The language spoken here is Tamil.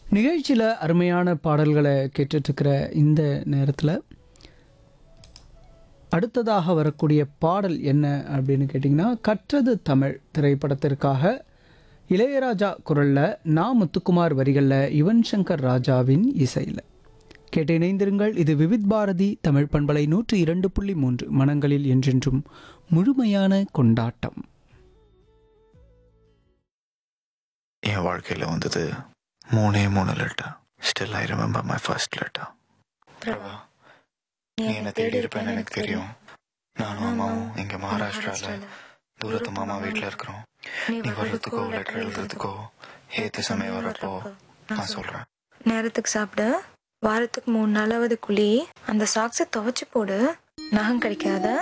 நிகழ்ச்சியில் அருமையான பாடல்களை கேட்டுட்ருக்கிற இந்த நேரத்தில் அடுத்ததாக வரக்கூடிய பாடல் என்ன அப்படின்னு கேட்டிங்கன்னா கற்றது தமிழ் திரைப்படத்திற்காக இளையராஜா குரலில் நா முத்துக்குமார் வரிகளில் யுவன் சங்கர் ராஜாவின் இசையில் கேட்டு இணைந்திருங்கள் இது விவித் பாரதி தமிழ் பண்பலை நூற்றி இரண்டு புள்ளி மூன்று மனங்களில் என்றென்றும் முழுமையான கொண்டாட்டம் என் வாழ்க்கையில் வந்தது மூணே மூணு letter still I remember my first letter Prabha நீ என்ன தேடி இருப்பேன்னு எனக்கு தெரியும் நானும் அம்மாவும் இங்க மகாராஷ்டிரால தூரத்து மாமா வீட்டில் இருக்கிறோம் நீ வர்றதுக்கோ லெட்டர் எழுதுறதுக்கோ ஏத்து சமயம் வரப்போ நான் சொல்றேன் நேரத்துக்கு சாப்பிடு வாரத்துக்கு மூணு நாளாவது குழி அந்த சாக்ஸை துவைச்சு போடு நகம் கிடைக்காத